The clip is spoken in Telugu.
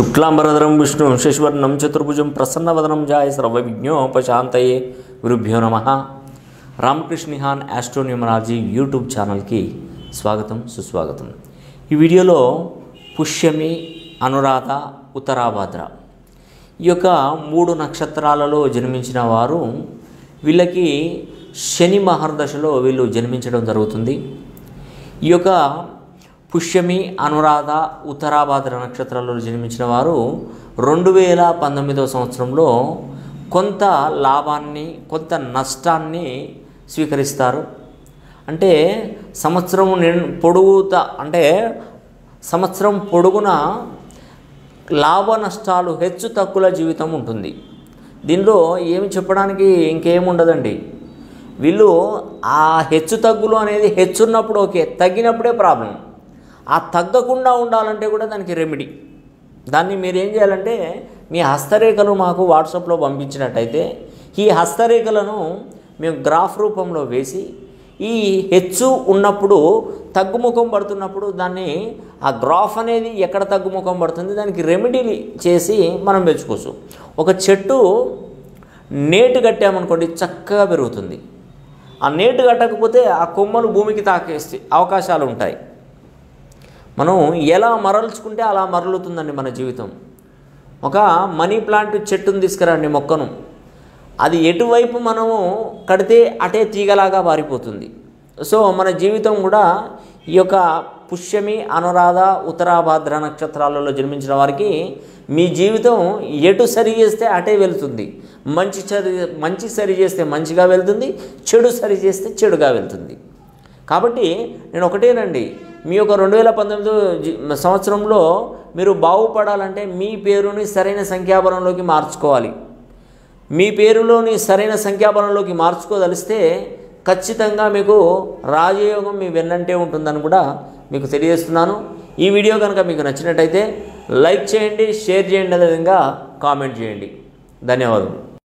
శుక్లాంబరధరం విష్ణు శశివర్ణం చతుర్భుజం ప్రసన్నవదనం జాయ సర్వవిజ్ఞోపశాంతయే గురుభ్యో నమ రామకృష్ణిహాన్ ఆస్ట్రోన్యూమరాలజీ యూట్యూబ్ ఛానల్కి స్వాగతం సుస్వాగతం ఈ వీడియోలో పుష్యమి అనురాధ ఉత్తరాభాద్ర ఈ యొక్క మూడు నక్షత్రాలలో జన్మించిన వారు వీళ్ళకి శని మహర్దశలో వీళ్ళు జన్మించడం జరుగుతుంది ఈ యొక్క పుష్యమి అనురాధ ఉత్తరాభాద్ర నక్షత్రాలలో జన్మించిన వారు రెండు వేల పంతొమ్మిదవ సంవత్సరంలో కొంత లాభాన్ని కొంత నష్టాన్ని స్వీకరిస్తారు అంటే సంవత్సరం నిన్ పొడుగుత అంటే సంవత్సరం పొడుగున లాభ నష్టాలు హెచ్చు తక్కువ జీవితం ఉంటుంది దీనిలో ఏమి చెప్పడానికి ఇంకేం ఉండదండి వీళ్ళు ఆ హెచ్చు తగ్గులు అనేది హెచ్చున్నప్పుడు ఓకే తగ్గినప్పుడే ప్రాబ్లం ఆ తగ్గకుండా ఉండాలంటే కూడా దానికి రెమెడీ దాన్ని మీరు ఏం చేయాలంటే మీ హస్తరేఖలు మాకు వాట్సాప్లో పంపించినట్టయితే ఈ హస్తరేఖలను మేము గ్రాఫ్ రూపంలో వేసి ఈ హెచ్చు ఉన్నప్పుడు తగ్గుముఖం పడుతున్నప్పుడు దాన్ని ఆ గ్రాఫ్ అనేది ఎక్కడ తగ్గుముఖం పడుతుంది దానికి రెమెడీ చేసి మనం పెంచుకోవచ్చు ఒక చెట్టు నేటు కట్టామనుకోండి చక్కగా పెరుగుతుంది ఆ నేటు కట్టకపోతే ఆ కొమ్మలు భూమికి తాకేస్తే అవకాశాలు ఉంటాయి మనం ఎలా మరల్చుకుంటే అలా మరలుతుందండి మన జీవితం ఒక మనీ ప్లాంట్ చెట్టును తీసుకురండి మొక్కను అది ఎటువైపు మనము కడితే అటే తీగలాగా పారిపోతుంది సో మన జీవితం కూడా ఈ యొక్క పుష్యమి అనురాధ ఉత్తరాభాద్ర నక్షత్రాలలో జన్మించిన వారికి మీ జీవితం ఎటు సరి చేస్తే అటే వెళ్తుంది మంచి సరి మంచి సరి చేస్తే మంచిగా వెళ్తుంది చెడు సరి చేస్తే చెడుగా వెళ్తుంది కాబట్టి నేను ఒకటేనండి మీ యొక్క రెండు వేల పంతొమ్మిది జీ- సంవత్సరంలో మీరు బాగుపడాలంటే మీ పేరుని సరైన సంఖ్యాబలంలోకి మార్చుకోవాలి మీ పేరులోని సరైన సంఖ్యాబలంలోకి మార్చుకోదలిస్తే ఖచ్చితంగా మీకు రాజయోగం మీ వెన్నంటే ఉంటుందని కూడా మీకు తెలియజేస్తున్నాను ఈ వీడియో కనుక మీకు నచ్చినట్టయితే లైక్ చేయండి షేర్ చేయండి అదేవిధంగా కామెంట్ చేయండి ధన్యవాదాలు